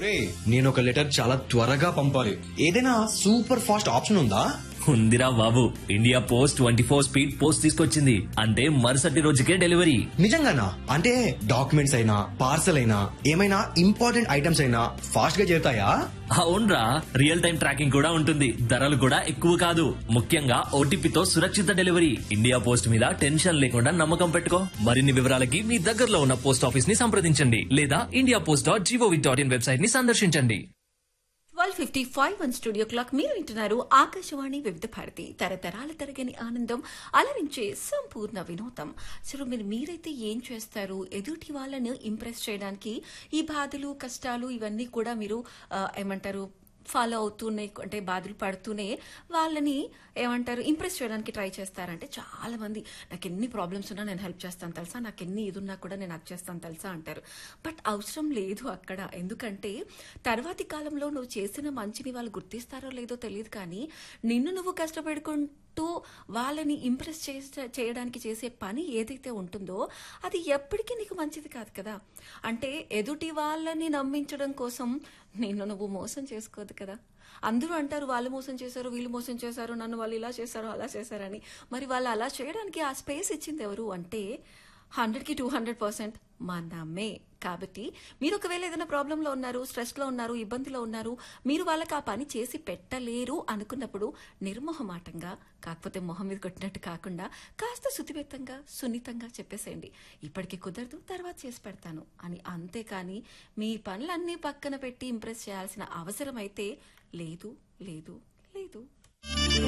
రే నేను ఒక లెటర్ చాలా త్వరగా పంపాలి ఏదైనా సూపర్ ఫాస్ట్ ఆప్షన్ ఉందా ఉందిరా బాబు India post twenty four speed post తీసుకొచ్చింది అంటే మరుసటి రోజుకే డెలివరీ నిజంగానా అంటే డాక్యుమెంట్స్ అయినా పార్సల్ అయినా ఏమైనా ఇంపార్టెంట్ ఐటమ్స్ అయినా ఫాస్ట్ గా చేరుతాయా అవునరా రియల్ టైం ట్రాకింగ్ కూడా ఉంటుంది ధరలు కూడా ఎక్కువ కాదు ముఖ్యంగా ఓటీపీతో సురక్షిత డెలివరీ ఇండియా పోస్ట్ మీద టెన్షన్ లేకుండా నమ్మకం పెట్టుకో మరిన్ని వివరాలకి మీ దగ్గరలో ఉన్న పోస్ట్ ఆఫీస్ ని సంప్రదించండి లేదా India post dot GOV dot in website ని సందర్శించండి twelve fifty five one studio clock మీరు వింటున్నారు ఆకాశవాణి వివిధ భారతి తరతరాల తరగని ఆనందం అలరించే సంపూర్ణ వినోదం సరే మీరు మీరైతే ఏం చేస్తారు ఎదుటి వాళ్ళను ఇంప్రెస్ చేయడానికి ఈ బాధలు కష్టాలు ఇవన్నీ కూడా మీరు ఆ, ఏమంటారు ఫాలో అవుతూనే అంటే బాధలు పడుతూనే వాళ్ళని ఏమంటారు ఇంప్రెస్ చేయడానికి ట్రై చేస్తారంటే చాలా మంది నాకు ఎన్ని ప్రాబ్లమ్స్ ఉన్నా నేను హెల్ప్ చేస్తాను తెలుసా నాకు ఎన్ని ఇది ఉన్నా కూడా నేను అది చేస్తాను తెలుసా అంటారు బట్ అవసరం లేదు అక్కడ ఎందుకంటే తర్వాతి కాలంలో నువ్వు చేసిన మంచిని వాళ్ళు గుర్తిస్తారో లేదో తెలియదు కానీ నిన్ను నువ్వు కష్టపెడుకుంటూ వాళ్ళని ఇంప్రెస్ చేసే చేయడానికి చేసే పని ఏదైతే ఉంటుందో అది ఎప్పటికీ నీకు మంచిది కాదు కదా అంటే ఎదుటి వాళ్ళని నమ్మించడం కోసం నిన్ను నువ్వు మోసం చేసుకోదు కదా అందరూ అంటారు వాళ్ళు మోసం చేశారు వీళ్ళు మోసం చేశారు నన్ను వాళ్ళు ఇలా చేశారు అలా చేశారని మరి వాళ్ళు అలా చేయడానికి ఆ స్పేస్ ఇచ్చింది ఎవరు అంటే హండ్రెడ్కి టూ హండ్రెడ్ పర్సెంట్ మనమే కాబట్టి మీరు ఒకవేళ ఏదైనా ప్రాబ్లంలో ఉన్నారు స్ట్రెస్లో ఉన్నారు ఇబ్బందిలో ఉన్నారు మీరు వాళ్ళకి ఆ పని చేసి పెట్టలేరు అనుకున్నప్పుడు నిర్మోహమాటంగా కాకపోతే మొహం మీద కొట్టినట్టు కాకుండా కాస్త శుతిమెత్తంగా సున్నితంగా చెప్పేసేయండి ఇప్పటికి కుదరదు తర్వాత చేసి పెడతాను అని అంతేకాని మీ పనులన్నీ పక్కన పెట్టి ఇంప్రెస్ చేయాల్సిన అవసరం అయితే లేదు లేదు లేదు